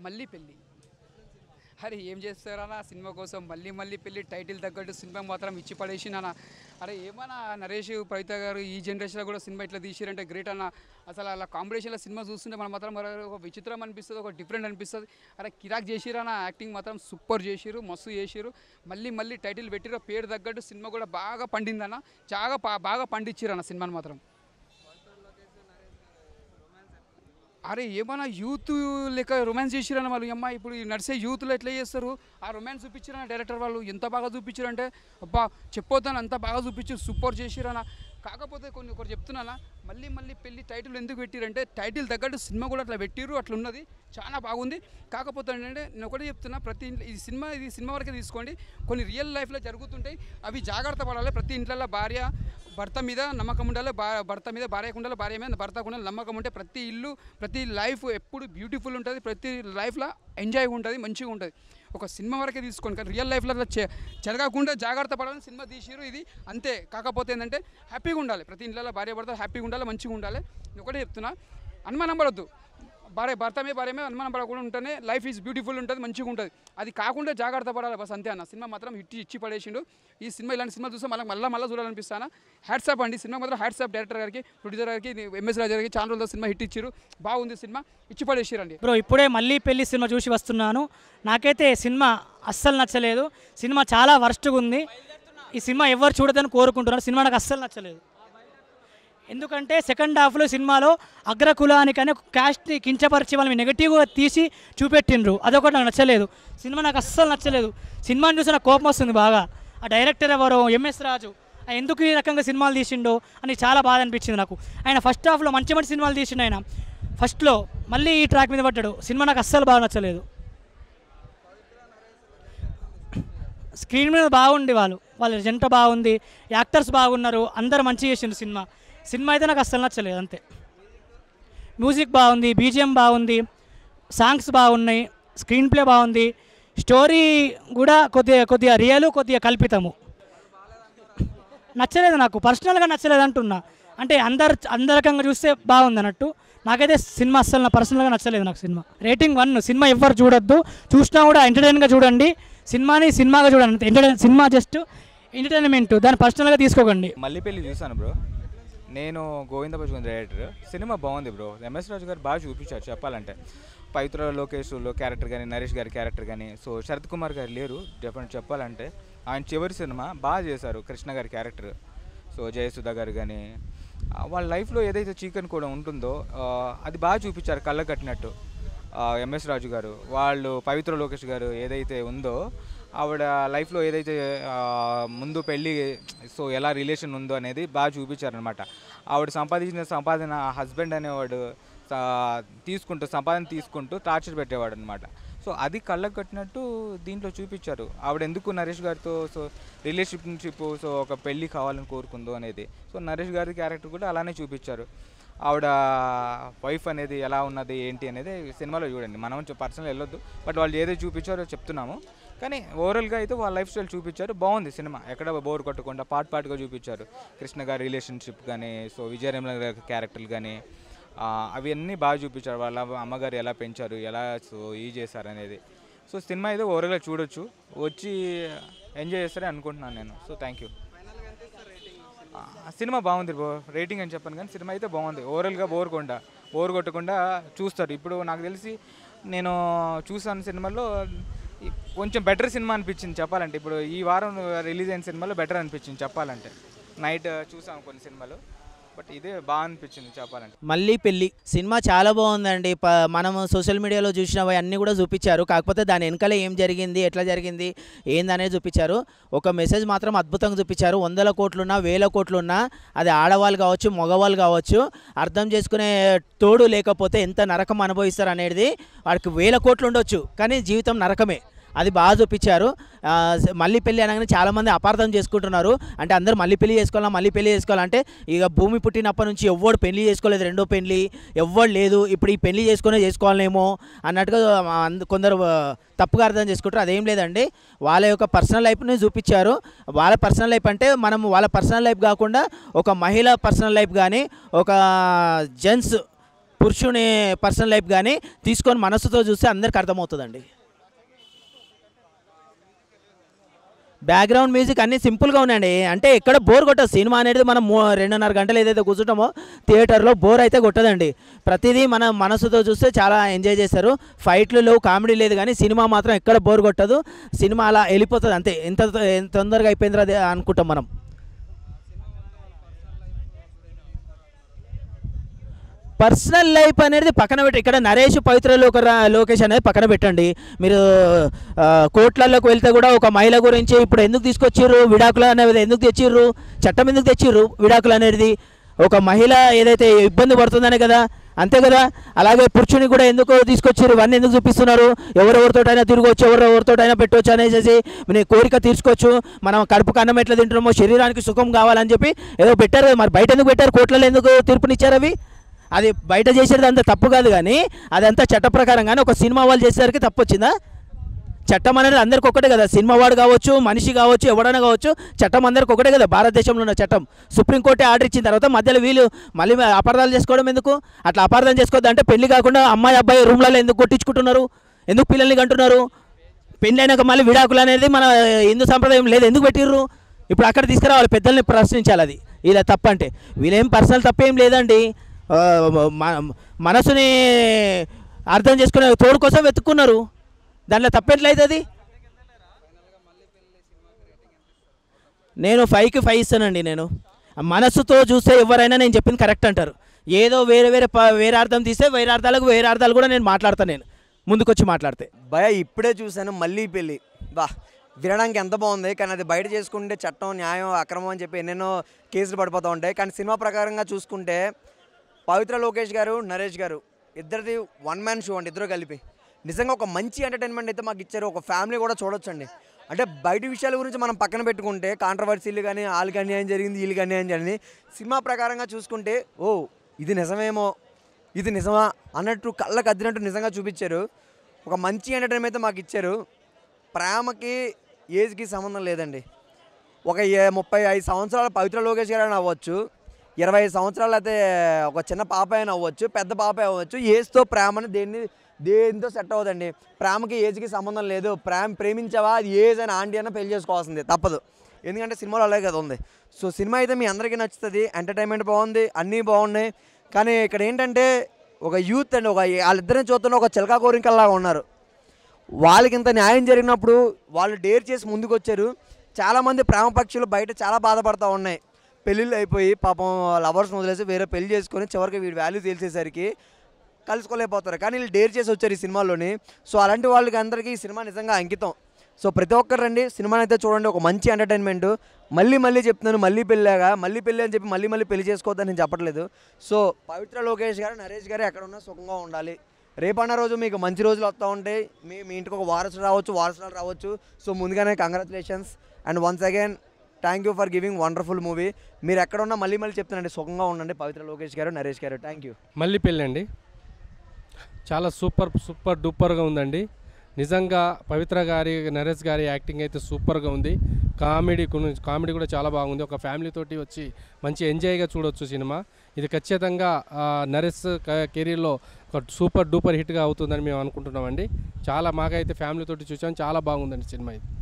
మళ్ళీ పెళ్ళి అరే ఏం చేస్తారన్నా సినిమా కోసం మళ్ళీ మళ్ళీ పెళ్ళి టైటిల్ తగ్గట్టు సినిమా మాత్రం ఇచ్చి పడేసినా అరే ఏమన్నా నరేష్ ప్రవిత గారు ఈ జనరేషన్లో కూడా సినిమా ఇట్లా తీసిరంటే గ్రేట్ అన్న అసలు అలా కాంబినేషన్లో సినిమా చూస్తుంటే మనం మాత్రం మరి ఒక విచిత్రం అనిపిస్తుంది ఒక డిఫరెంట్ అనిపిస్తుంది అరే కిరాక్ చేసిరన్న యాక్టింగ్ మాత్రం సూపర్ చేసిరు మస్తు చేసిరు మళ్ళీ మళ్ళీ టైటిల్ పెట్టిరు పేరు తగ్గట్టు సినిమా కూడా బాగా పండిందన్న చాలా బా- బాగా పండించిరన్న సినిమాని మాత్రం అరే ఏమన్నా యూత్ లెక్క రొమాన్స్ చేసిరన్న వాళ్ళు అమ్మ ఇప్పుడు ఈ నడిసే యూత్లో ఎట్లా చేస్తారు ఆ రొమాన్స్ చూపించారన్న డైరెక్టర్ వాళ్ళు ఎంత బాగా చూపించారంటే అబ్బా చెప్పొద్దని అంత బాగా చూపించి సూపర్ చేసిరన్న కాకపోతే కొన్ని ఒకటి చెప్తున్నానా మళ్ళీ మళ్ళీ పెళ్లి టైటిల్ ఎందుకు పెట్టిరంటే టైటిల్ తగ్గట్టు సినిమా కూడా అట్లా పెట్టిరు అట్లా ఉన్నది చాలా బాగుంది కాకపోతే ఏంటంటే నేను ఒకటే చెప్తున్నా ప్రతి ఇంట్లో ఈ సినిమా ఇది సినిమా వరకే తీసుకోండి కొన్ని రియల్ లైఫ్లో జరుగుతుంటాయి అవి జాగ్రత్త పడాలి ప్రతి ఇంట్లో భార్య భర్త మీద నమ్మకం ఉండాలి భా భర్త మీద భార్యకు ఉండాలి భార్య మీద భర్తకు ఉండాలి నమ్మకం ఉంటే ప్రతి ఇల్లు ప్రతి లైఫ్ ఎప్పుడు బ్యూటిఫుల్ ఉంటుంది ప్రతి లైఫ్లో ఎంజాయ్ ఉంటుంది మంచిగా ఉంటుంది ఒక సినిమా వరకే తీసుకోండి కానీ రియల్ లైఫ్లో అట్లా చె- జరగకుండా జాగ్రత్త పడాలని సినిమా తీసిరు ఇది అంతే కాకపోతే ఏంటంటే హ్యాపీగా ఉండాలి ప్రతి ఇంట్లో భార్య భర్త హ్యాపీగా ఉండాలి మంచిగా ఉండాలి నేను ఒకటే చెప్తున్నా అనుమానం పడద్దు భార్య భర్త మీద భార్య మీద అనుమానం పడకుండా ఉంటేనే లైఫ్ ఈజ్ బ్యూటిఫుల్ ఉంటుంది మంచిగా ఉంటుంది అది కాకుండా జాగ్రత్త పడాలి బస్ అంతే అన్న సినిమా మాత్రం హిట్ ఇచ్చి పడేసిండు ఈ సినిమా ఇలాంటి సినిమా చూస్తే మళ్ళీ మళ్ళీ మళ్ళీ చూడాలనిపిస్తాను హ్యాట్సాప్ అండి సినిమా మాత్రం హ్యాట్సాప్ డైరెక్టర్ గారికి ప్రొడ్యూసర్ గారికి ఎంఎస్ రాజా గారికి చాలా రోజుల సినిమా హిట్ ఇచ్చారు బాగుంది సినిమా ఇచ్చి పడేసిరండి బ్రో ఇప్పుడే మళ్ళీ పెళ్లి సినిమా చూసి వస్తున్నాను నాకైతే సినిమా అస్సలు నచ్చలేదు సినిమా చాలా వరస్ట్గా ఉంది ఈ సినిమా ఎవరు చూడదని కోరుకుంటున్నారు సినిమా నాకు అస్సలు నచ్చలేదు ఎందుకంటే సెకండ్ హాఫ్లో సినిమాలో అగ్రకులానికని క్యాస్ట్ని కించపరిచి వాళ్ళని నెగిటివ్గా తీసి చూపెట్టిండ్రు అదొకటి నాకు నచ్చలేదు సినిమా నాకు అస్సలు నచ్చలేదు సినిమాని చూసి నాకు కోపం వస్తుంది బాగా ఆ డైరెక్టర్ ఎవరో ఎంఎస్ రాజు ఆయన ఎందుకు ఈ రకంగా సినిమాలు తీసిండో అని చాలా బాధ అనిపించింది నాకు ఆయన ఫస్ట్ హాఫ్లో మంచి మంచి సినిమాలు తీసిండు ఆయన ఫస్ట్లో మళ్ళీ ఈ ట్రాక్ మీద పడ్డాడు సినిమా నాకు అస్సలు బాగా నచ్చలేదు స్క్రీన్ మీద బాగుంది వాళ్ళు వాళ్ళ జంట బాగుంది యాక్టర్స్ బాగున్నారు అందరు మంచిగా చేసిండ్రు సినిమా సినిమా అయితే నాకు అస్సలు నచ్చలేదు అంతే మ్యూజిక్ బాగుంది బీజిఎం బాగుంది సాంగ్స్ బాగున్నాయి స్క్రీన్ ప్లే బాగుంది స్టోరీ కూడా కొద్దిగా కొద్దిగా రియల్ కొద్దిగా కల్పితము నచ్చలేదు నాకు పర్సనల్గా నచ్చలేదు అంటున్నా అంటే అందరు అందరి రకంగా చూస్తే బాగుంది అన్నట్టు నాకైతే సినిమా అస్సలు నా పర్సనల్గా నచ్చలేదు నాకు సినిమా రేటింగ్ వన్ సినిమా ఎవ్వరు చూడొద్దు చూసినా కూడా ఎంటర్టైన్గా చూడండి సినిమాని సినిమాగా చూడండి ఎంటర్టైన్ సినిమా జస్ట్ ఎంటర్టైన్మెంట్ దాన్ని పర్సనల్గా తీసుకోకండి మళ్ళీ పెళ్లి చూసాను బ్రో నేను గోవింద బజుగన్ డైరెక్టర్ సినిమా బాగుంది బ్రో ఎంఎస్ రాజు గారు బాగా చూపించారు చెప్పాలంటే పవిత్ర లోకేష్లో క్యారెక్టర్ కానీ నరేష్ గారి క్యారెక్టర్ కానీ సో శరత్ కుమార్ గారు లేరు డెఫినెట్ చెప్పాలంటే ఆయన చివరి సినిమా బాగా చేశారు కృష్ణ గారి క్యారెక్టర్ సో జయసుధ గారు కానీ ఆ, వాళ్ళ లైఫ్లో ఏదైతే చీకని కూడా ఉంటుందో ఆ, అది బాగా చూపించారు కళ్ళ కట్టినట్టు ఎంఎస్ రాజు గారు వాళ్ళు పవిత్ర లోకేష్ గారు ఏదైతే ఉందో ఆవిడ లైఫ్లో ఏదైతే ఆ, ముందు పెళ్ళి సో ఎలా రిలేషన్ ఉందో అనేది బాగా చూపించారనమాట ఆవిడ సంపాదించిన సంపాదన హస్బెండ్ అనేవాడు సా- తీసుకుంటూ సంపాదన తీసుకుంటూ టార్చర్ పెట్టేవాడు అనమాట సో అది కళ్ళకు కట్టినట్టు దీంట్లో చూపించారు ఆవిడ ఎందుకు నరేష్ గారితో సో రిలేషన్షిప్ సో ఒక పెళ్ళి కావాలని కోరుకుందో అనేది సో నరేష్ గారి క్యారెక్టర్ కూడా అలానే చూపించారు ఆవిడ వైఫ్ అనేది ఎలా ఉన్నది ఏంటి అనేది సినిమాలో చూడండి మనం పర్సనల్ వెళ్ళొద్దు బట్ వాళ్ళు ఏదో చూపించారో చెప్తున్నాము కానీ ఓవరాల్గా అయితే వాళ్ళ లైఫ్ స్టైల్ చూపించారు బాగుంది సినిమా ఎక్కడ బోర్ కొట్టకుండా పార్ట్ పార్ట్గా చూపించారు కృష్ణ గారి రిలేషన్షిప్ కానీ సో విజయరేమల గారి క్యారెక్టర్లు కానీ ఆ, అవన్నీ బాగా చూపించారు వాళ్ళ అమ్మగారు ఎలా పెంచారు ఎలా సో ఈ చేశారు అనేది సో సినిమా అయితే ఓవరాల్గా చూడొచ్చు వచ్చి ఎంజాయ్ చేస్తారని అనుకుంటున్నాను నేను సో థ్యాంక్ యూ ఆ, సినిమా బాగుంది బ్రో రేటింగ్ అని చెప్పాను కానీ సినిమా అయితే బాగుంది ఓవరాల్గా బోర్ కొండ బోర్ కొట్టకుండా చూస్తారు ఇప్పుడు నాకు తెలిసి నేను చూసాను సినిమాలో ఈ- కొంచెం బెటర్ సినిమా అనిపించింది చెప్పాలంటే ఇప్పుడు ఈ వారం రిలీజ్ అయిన సినిమాలో బెటర్ అనిపించింది చెప్పాలంటే నైట్ చూసాము కొన్ని సినిమాలు బట్ ఇదే బాగా అనిపించింది చెప్పాలంటే మళ్ళీ పెళ్ళి సినిమా చాలా బాగుందండి ప మనం సోషల్ మీడియాలో చూసినవి అన్నీ కూడా చూపించారు కాకపోతే దాని వెనకాల ఏం జరిగింది ఎట్లా జరిగింది ఏందనేది చూపించారు ఒక మెసేజ్ మాత్రం అద్భుతంగా చూపించారు వందల కోట్లున్నా వేల కోట్లున్నా అది ఆడవాళ్ళు కావచ్చు మగవాళ్ళు కావచ్చు అర్థం చేసుకునే తోడు లేకపోతే ఎంత నరకం అనుభవిస్తారు అనేది వాడికి వేల కోట్లు ఉండొచ్చు కానీ జీవితం నరకమే అది బాగా చూపించారు ఆ, స- మళ్ళీ పెళ్ళి అనగానే చాలామంది అపార్థం చేసుకుంటున్నారు అంటే అందరూ మళ్ళీ పెళ్లి చేసుకోవాలా మళ్ళీ పెళ్లి చేసుకోవాలంటే ఇక భూమి పుట్టినప్పటి నుంచి ఎవ్వడు పెళ్లి చేసుకోలేదు రెండో పెళ్లి ఎవ్వడు లేదు ఇప్పుడు ఈ పెళ్లి చేసుకునే చేసుకోవాలేమో అన్నట్టుగా ఆ, అంద- కొందరు ఆ, తప్పుగా అర్థం చేసుకుంటారు అదేం లేదండి వాళ్ళ యొక్క పర్సనల్ లైఫ్ని చూపించారు వాళ్ళ పర్సనల్ లైఫ్ అంటే మనం వాళ్ళ పర్సనల్ లైఫ్ కాకుండా ఒక మహిళ పర్సనల్ లైఫ్ కానీ ఒక జెంట్స్ పురుషుని పర్సనల్ లైఫ్ కానీ తీసుకొని మనసుతో చూస్తే అందరికి అర్థమవుతుందండి బ్యాక్గ్రౌండ్ మ్యూజిక్ అన్నీ సింపుల్గా ఉన్నాయండి అంటే ఎక్కడ బోర్ కొట్టదు సినిమా అనేది మనం మూ- రెండున్నర గంటలు ఏదైతే కూర్చుంటామో థియేటర్లో బోర్ అయితే కొట్టదండి ప్రతిదీ మన మనసుతో చూస్తే చాలా ఎంజాయ్ చేస్తారు ఫైట్లు లేవు కామెడీ లేదు కానీ సినిమా మాత్రం ఎక్కడ బోర్ కొట్టదు సినిమా అలా వెళ్ళిపోతుంది అంతే ఎంత ఎంత తొందరగా అయిపోయిందిరా అదే అనుకుంటాం మనం పర్సనల్ లైఫ్ అనేది పక్కన పెట్టి ఇక్కడ నరేష్ పవిత్ర లోక లోకేష్ అనేది పక్కన పెట్టండి మీరు ఆ, కోర్టులలోకి వెళ్తే కూడా ఒక మహిళ గురించి ఇప్పుడు ఎందుకు తీసుకొచ్చిర్రు విడాకులు అనేది ఎందుకు తెచ్చిర్రు చట్టం ఎందుకు తెచ్చిర్రు విడాకులు అనేది ఒక మహిళ ఏదైతే ఇబ్బంది పడుతుందనే కదా అంతే కదా అలాగే పురుషుని కూడా ఎందుకు తీసుకొచ్చారు ఇవన్నీ ఎందుకు చూపిస్తున్నారు ఎవరెవరితోటైనా తిరగవచ్చు ఎవరెవరితోటైనా పెట్టవచ్చు అనేసి నీ కోరిక తీర్చుకోవచ్చు మనం కడుపుకు అన్నం ఎట్లా తింటున్నామో శరీరానికి సుఖం కావాలని చెప్పి ఏదో పెట్టారు కదా, మరి బయట ఎందుకు పెట్టారు కోర్టులలో ఎందుకు తీర్పునిచ్చారు అవి అది బయట చేసేది అంత తప్పు కాదు కానీ అదంతా చట్ట ప్రకారం కానీ ఒక సినిమా వాళ్ళు చేసేసరికి తప్పు వచ్చిందా చట్టం అనేది అందరికి ఒకటే కదా సినిమా వాడు కావచ్చు మనిషి కావచ్చు ఎవడైనా కావచ్చు చట్టం అందరికి ఒకటే కదా భారతదేశంలో ఉన్న చట్టం సుప్రీంకోర్టే ఆర్డర్ ఇచ్చిన తర్వాత మధ్యలో వీళ్ళు మళ్ళీ అపార్థాలు చేసుకోవడం ఎందుకు అట్లా అపార్థం చేసుకోవద్దు అంటే పెళ్లి కాకుండా అమ్మాయి అబ్బాయి రూమ్లలో ఎందుకు కొట్టించుకుంటున్నారు ఎందుకు పిల్లల్ని కంటున్నారు పెళ్ళి అయినాక మళ్ళీ విడాకులు అనేది మన హిందూ సంప్రదాయం లేదు ఎందుకు పెట్టిర్రు ఇప్పుడు అక్కడ తీసుకురావాలి పెద్దల్ని ప్రశ్నించాలి అది ఇలా తప్పంటే వీళ్ళేం పర్సనల్ తప్పేం లేదండి ఆ, మ- మనసుని అర్థం చేసుకునే తోడు కోసం వెతుక్కున్నారు దాంట్లో తప్పెట్లయితుంది నేను ఫైవ్కి ఫైవ్ ఇస్తానండి నేను మనసుతో చూస్తే ఎవరైనా నేను చెప్పింది కరెక్ట్ అంటారు ఏదో వేరే వేరే ప- వేరే అర్థం తీస్తే వేరే అర్థాలకు వేరే అర్థాలు కూడా నేను మాట్లాడతాను నేను ముందుకొచ్చి మాట్లాడితే భయ ఇప్పుడే చూశాను మళ్ళీ పెళ్ళి బా వినడానికి ఎంత బాగుంది కానీ అది బయట చేసుకుంటే చట్టం న్యాయం అక్రమం అని చెప్పి ఎన్నెన్నో కేసులు పడిపోతూ ఉంటాయి కానీ సినిమా ప్రకారంగా చూసుకుంటే పవిత్ర లోకేష్ గారు నరేష్ గారు ఇద్దరిది వన్ మ్యాన్ షో అండి ఇద్దరు కలిపి నిజంగా ఒక మంచి ఎంటర్టైన్మెంట్ అయితే మాకు ఇచ్చారు ఒక ఫ్యామిలీ కూడా చూడొచ్చండి అంటే బయట విషయాల గురించి మనం పక్కన పెట్టుకుంటే కాంట్రవర్సీలు కానీ వాళ్ళకి అన్యాయం జరిగింది వీళ్ళకి అన్యాయం జరిగింది సినిమా ప్రకారంగా చూసుకుంటే ఓ ఇది నిజమేమో ఇది నిజమా అన్నట్టు కళ్ళకు అద్దినట్టు నిజంగా చూపించారు ఒక మంచి ఎంటర్టైన్మెంట్ అయితే మాకు ఇచ్చారు ప్రేమకి ఏజ్కి సంబంధం లేదండి ఒక ఏ- ముప్పై ఐదు సంవత్సరాల పవిత్ర లోకేష్ గారు అయినా అవ్వచ్చు ఇరవై ఐదు సంవత్సరాలు అయితే ఒక చిన్న పాప అయినా అవ్వచ్చు పెద్ద పాప అవ్వచ్చు ఏజ్తో ప్రేమని దేన్ని దేనితో సెట్ అవ్వదండి ప్రేమకి ఏజ్కి సంబంధం లేదు ప్రేమ ప్రేమించావా అది ఏజ్ అని ఆంటీ అయినా పెళ్లి చేసుకోవాల్సిందే తప్పదు ఎందుకంటే సినిమాలో అలాగే కదా ఉంది సో సినిమా అయితే మీ అందరికీ నచ్చుతుంది ఎంటర్టైన్మెంట్ బాగుంది అన్నీ బాగున్నాయి కానీ ఇక్కడ ఏంటంటే ఒక యూత్ అండి ఒక వాళ్ళిద్దరిని చూస్తున్న ఒక చిలకా కోరికల్లాగా ఉన్నారు వాళ్ళకి ఇంత న్యాయం జరిగినప్పుడు వాళ్ళు డేర్ చేసి ముందుకు వచ్చారు చాలామంది ప్రేమ పక్షులు బయట చాలా బాధపడతా ఉన్నాయి పెళ్ళిళ్ళు అయిపోయి పాపం లవర్స్ వదిలేసి వేరే పెళ్లి చేసుకొని చివరికి వీడి వాల్యూ తెలిసేసరికి కలుసుకోలేకపోతారు కానీ వీళ్ళు డేర్ చేసి వచ్చారు ఈ సినిమాలోని సో అలాంటి వాళ్ళకి అందరికీ ఈ సినిమా నిజంగా అంకితం సో ప్రతి ఒక్కరు రండి సినిమాని అయితే చూడండి ఒక మంచి ఎంటర్టైన్మెంట్ మళ్ళీ మళ్ళీ చెప్తున్నాను మళ్ళీ పెళ్ళాగా మళ్ళీ పెళ్ళి అని చెప్పి మళ్ళీ మళ్ళీ పెళ్లి చేసుకోవద్దని నేను చెప్పట్లేదు సో పవిత్ర లోకేష్ గారు నరేష్ గారు ఎక్కడ ఉన్నా సుఖంగా ఉండాలి రేపన్న రోజు మీకు మంచి రోజులు వస్తూ ఉంటాయి మీ మీ ఇంటికి ఒక వారసుడు రావచ్చు వారసురాలు రావచ్చు సో ముందుగానే congratulations and once again thank you for giving wonderful movie మీరు ఎక్కడ ఉన్నా మళ్ళీ మళ్ళీ చెప్తున్నాండి సుఖంగా ఉండండి పవిత్ర లోకేష్ గారు నరేష్ గారు థ్యాంక్ యూ మళ్ళీ పెళ్ళండి చాలా సూపర్ సూపర్ డూపర్గా ఉందండి నిజంగా పవిత్ర గారి నరేష్ గారి యాక్టింగ్ అయితే సూపర్గా ఉంది కామెడీ కొన్ని- కామెడీ కూడా చాలా బాగుంది ఒక ఫ్యామిలీ తోటి వచ్చి మంచి ఎంజాయ్గా చూడొచ్చు సినిమా ఇది ఖచ్చితంగా ఆ, నరేష్ క- కెరీర్లో ఒక సూపర్ డూపర్ హిట్గా అవుతుందని మేము అనుకుంటున్నామండి చాలా మాకైతే ఫ్యామిలీ తోటి చూసాం చాలా బాగుందండి సినిమా ఇది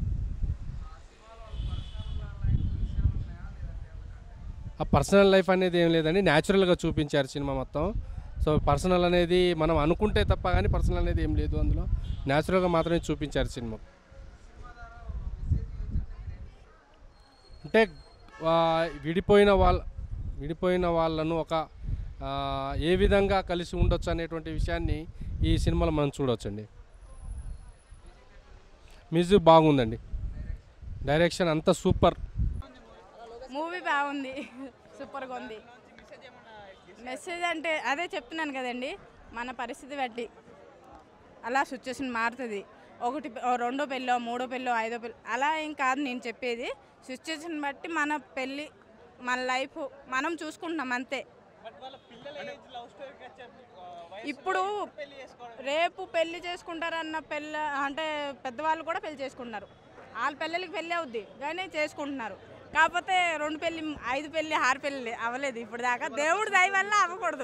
ఆ పర్సనల్ లైఫ్ అనేది ఏం లేదండి న్యాచురల్గా చూపించారు సినిమా మొత్తం సో పర్సనల్ అనేది మనం అనుకుంటే తప్ప కానీ పర్సనల్ అనేది ఏం లేదు అందులో న్యాచురల్గా మాత్రమే చూపించారు సినిమా అంటే ఆ, విడిపోయిన వాళ్ళ విడిపోయిన వాళ్ళను ఒక ఆ, ఏ విధంగా కలిసి ఉండొచ్చు అనేటువంటి విషయాన్ని ఈ సినిమాలో మనం చూడవచ్చండి మ్యూజిక్ బాగుందండి డైరెక్షన్ అంతా సూపర్ మూవీ బాగుంది సూపర్గా ఉంది మెసేజ్ అంటే అదే చెప్తున్నాను కదండి మన పరిస్థితి బట్టి అలా సిచ్యువేషన్ మారుతుంది ఒకటి ఓ రెండో పెళ్ళో మూడో పెళ్ళో ఐదో పెళ్ళి అలా ఏం కాదు నేను చెప్పేది సిచ్యువేషన్ బట్టి మన పెళ్ళి మన లైఫ్ మనం చూసుకుంటున్నాం అంతే ఇప్పుడు రేపు పెళ్లి చేసుకుంటారన్న పెళ్ళ అంటే పెద్దవాళ్ళు కూడా పెళ్లి చేసుకుంటున్నారు వాళ్ళ పిల్లలకి పెళ్ళి అవుద్ది కానీ చేసుకుంటున్నారు కాకపోతే రెండు పెళ్ళి ఐదు పెళ్ళి ఆరు పెళ్ళి అవ్వలేదు ఇప్పుడు దాకా దేవుడి దయ వల్ల అవ్వకూడదు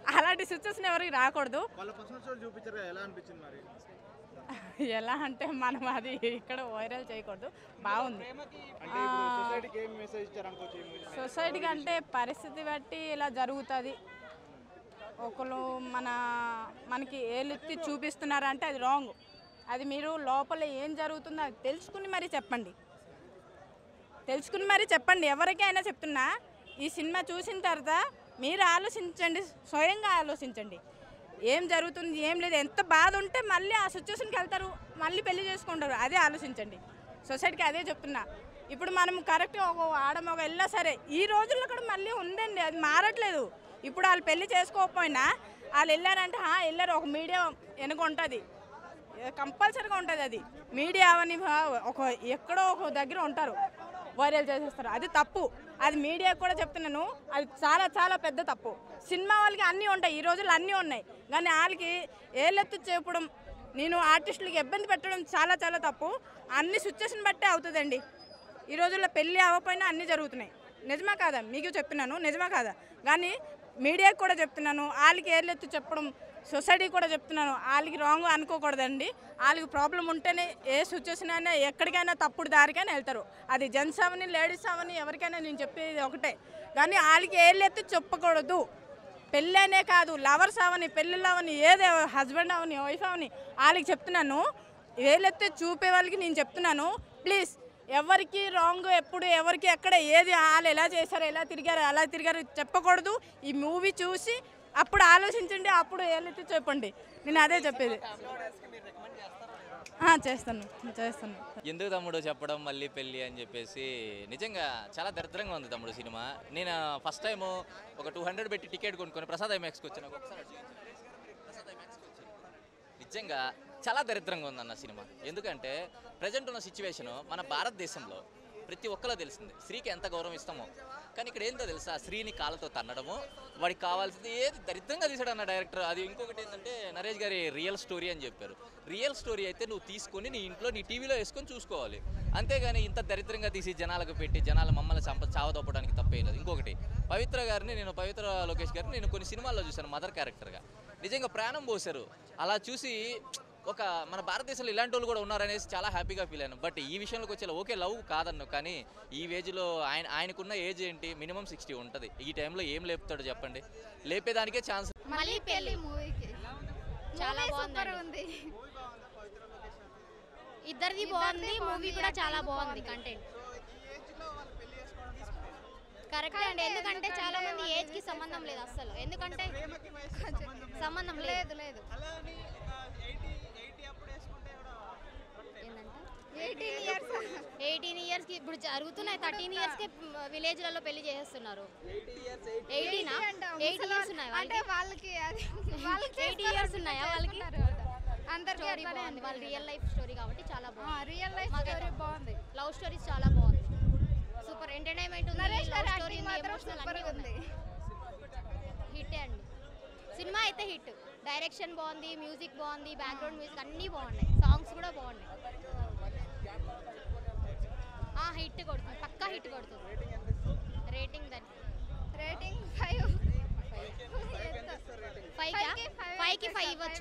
అలాంటి సిచ్యువేషన్ ఎవరికి రాకూడదు వాళ్ళ పర్సనల్ స్టోరీ చూపించారు కదా, ఎలా అనిపించింది మరి ఎలా అంటే మనం అది ఇక్కడ వైరల్ చేయకూడదు బాగుంది అంటే ఇప్పుడు సొసైటీకి ఏం మెసేజ్ ఇచ్చారు అనుకోవచ్చు ఈ movie? సొసైటీకి అంటే పరిస్థితి బట్టి ఇలా జరుగుతుంది ఒకరు మన మనకి ఏలెత్తి చూపిస్తున్నారంటే అది రాంగ్ అది మీరు లోపల ఏం జరుగుతుందో అది తెలుసుకుని మరీ చెప్పండి తెలుసుకుని మరీ చెప్పండి ఎవరికైనా చెప్తున్నా ఈ సినిమా చూసిన తర్వాత మీరు ఆలోచించండి స్వయంగా ఆలోచించండి ఏం జరుగుతుంది ఏం లేదు ఎంత బాధ ఉంటే మళ్ళీ ఆ సిచ్యువేషన్కి వెళ్తారు మళ్ళీ పెళ్లి చేసుకుంటారు అదే ఆలోచించండి సొసైటీకి అదే చెప్తున్నా ఇప్పుడు మనం కరెక్ట్గా ఒక ఆడమొగ వెళ్ళినా సరే ఈ రోజుల్లో కూడా మళ్ళీ ఉందండి అది మారట్లేదు ఇప్పుడు వాళ్ళు పెళ్లి చేసుకోకపోయినా వాళ్ళు వెళ్ళారంటే "హా, వెళ్ళారు ఒక మీడియా వెనుక ఉంటుంది కంపల్సరీగా ఉంటుంది అది మీడియా అవని భా- ఒక ఎక్కడో ఒక దగ్గర ఉంటారు వైరల్ చేసేస్తారు అది తప్పు అది మీడియా కూడా చెప్తున్నాను అది చాలా చాలా పెద్ద తప్పు సినిమా వాళ్ళకి అన్నీ ఉంటాయి ఈ రోజుల్లో అన్నీ ఉన్నాయి కానీ వాళ్ళకి ఏలెత్తు చెప్పడం నేను ఆర్టిస్టులకి ఇబ్బంది పెట్టడం చాలా చాలా తప్పు అన్ని సిచ్యువేషన్ బట్టే అవుతుందండి ఈ రోజుల్లో పెళ్ళి అవ్వకపోయినా అన్నీ జరుగుతున్నాయి నిజమా కాదా మీకు చెప్తున్నాను నిజమా కాదా కానీ మీడియాకి కూడా చెప్తున్నాను వాళ్ళకి ఏర్లెత్తు చెప్పడం సొసైటీ కూడా చెప్తున్నాను వాళ్ళకి రాంగ్ అనుకోకూడదండి వాళ్ళకి ప్రాబ్లం ఉంటేనే ఏ సిచ్యువేషన్ అయినా ఎక్కడికైనా తప్పుడు దారికైనా వెళ్తారు అది జెంట్స్ అవని లేడీస్ అవని ఎవరికైనా నేను చెప్పేది ఒకటే కానీ వాళ్ళకి ఏర్లెత్తు చెప్పకూడదు పెళ్ళనే కాదు లవర్స్ అవని పెళ్ళిళ్ళు అవని ఏదే హస్బెండ్ అవని వైఫ్ అవని వాళ్ళకి చెప్తున్నాను వేలెత్తి చూపే వాళ్ళకి నేను చెప్తున్నాను ప్లీజ్ ఎవరికి రాంగ్ ఎప్పుడు ఎవరికి ఎక్కడ ఏది వాళ్ళు ఎలా చేశారు ఎలా తిరిగారు అలా తిరిగారు చెప్పకూడదు ఈ మూవీ చూసి అప్పుడు ఆలోచించండి అప్పుడు ఏలెత్తి చెప్పండి నేను అదే చెప్పేది ఆ, చేస్తాను చేస్తాను ఎందుకు తమ్ముడు చెప్పడం మళ్ళీ పెళ్ళి అని చెప్పేసి నిజంగా చాలా దరిద్రంగా ఉంది తమ్ముడు సినిమా నేను ఫస్ట్ టైం ఒక టూ హండ్రెడ్ పెట్టి టికెట్ కొనుక్కొని ప్రసాద్ ఐమాక్స్కి వచ్చాను ఒకసారి అటు చూపించండి. ప్రసాద్ ఐమాక్స్కి వచ్చాను నిజంగా చాలా దరిద్రంగా ఉందన్న సినిమా ఎందుకంటే ప్రజెంట్ ఉన్న సిచ్యువేషన్ మన భారతదేశంలో ప్రతి ఒక్కలో తెలిసింది స్త్రీకి ఎంత గౌరవం ఇస్తామో కానీ ఇక్కడ ఏంటో తెలుసా స్త్రీని కాళ్ళతో తన్నడము వాడికి కావాల్సింది ఏది దరిద్రంగా తీసాడు అన్న డైరెక్టర్ అది ఇంకొకటి ఏంటంటే నరేష్ గారి రియల్ స్టోరీ అని చెప్పారు రియల్ స్టోరీ అయితే నువ్వు తీసుకొని నీ ఇంట్లో నీ టీవీలో వేసుకొని చూసుకోవాలి అంతేగాని ఇంత దరిద్రంగా తీసి జనాలకు పెట్టి జనాలు మమ్మల్ని చంప చావదొప్పడానికి తప్పే లేదు ఇంకొకటి పవిత్ర గారిని నేను పవిత్ర లోకేష్ గారిని నేను కొన్ని సినిమాల్లో చూశాను మదర్ క్యారెక్టర్గా నిజంగా ప్రాణం పోశారు అలా చూసి ఒక మన భారతదేశంలో ఇలాంటి వాళ్ళు కూడా ఉన్నారనేసి చాలా హ్యాపీగా ఫీల్ అయ్యాను బట్ ఈ విషయంలోకి వచ్చే ఓకే లవ్ కాదన్ను కానీ ఈ ఏజ్లో ఆయన ఆయనకున్న ఏజ్ ఏంటి మినిమం సిక్స్టీ ఉంటుంది ఈ టైంలో ఏం లేపుతాడు చెప్పండి లేపేదానికే ఛాన్స్ మళ్ళీ పెళ్లి మూవీకి చాలా సూపర్ ఉంది ఇద్దరిది బాగుంది మూవీ కూడా చాలా బాగుంది కంటెంట్ కరెక్ట్ అండి ఎందుకంటే చాలా మంది ఏజ్ కి సంబంధం లేదు అస్సలు ఎందుకంటే సంబంధం లేదు లేదు ఎయిటీన్ ఇయర్స్ కి ఇప్పుడు జరుగుతున్నాయి థర్టీన్ ఇయర్స్ కి విలేజ్లలో పెళ్లి చేసేస్తున్నారు ఎయిటీనా ఎయిటీ ఇయర్స్ ఉన్నాయి అంటే వాళ్ళకి అది వాళ్ళకి ఎయిటీ ఇయర్స్ ఉన్నాయా వాళ్ళకి అందరికీ స్టోరీ అట్లానే బాగుంది వాళ్ళ రియల్ లైఫ్ స్టోరీ కాబట్టి చాలా బాగుంది రియల్ లైఫ్ స్టోరీ బాగుంది లవ్ స్టోరీస్ చాలా బాగుంది సూపర్ ఎంటర్టైన్మెంట్ ఉంది నరేష్ లవ్ గారి స్టోరీ యాక్టింగ్ ఉంది మాత్రం ఎమోషనల్ సూపర్ అన్నీ ఉంది ఉన్నాయి హిట్ అండి సినిమా అయితే హిట్ డైరెక్షన్ బాగుంది మ్యూజిక్ బాగుంది బ్యాక్గ్రౌండ్ మ్యూజిక్ అన్నీ బాగున్నాయి సాంగ్స్ కూడా బాగున్నాయి ఆ హిట్ కొడుతుంది పక్కా హిట్ కొడుతుంది రేటింగ్ దానికి రేటింగ్ ఫైవ్ ఫైవ్ ఫైవ్ కి ఫైవ్ ఇవ్వచ్చు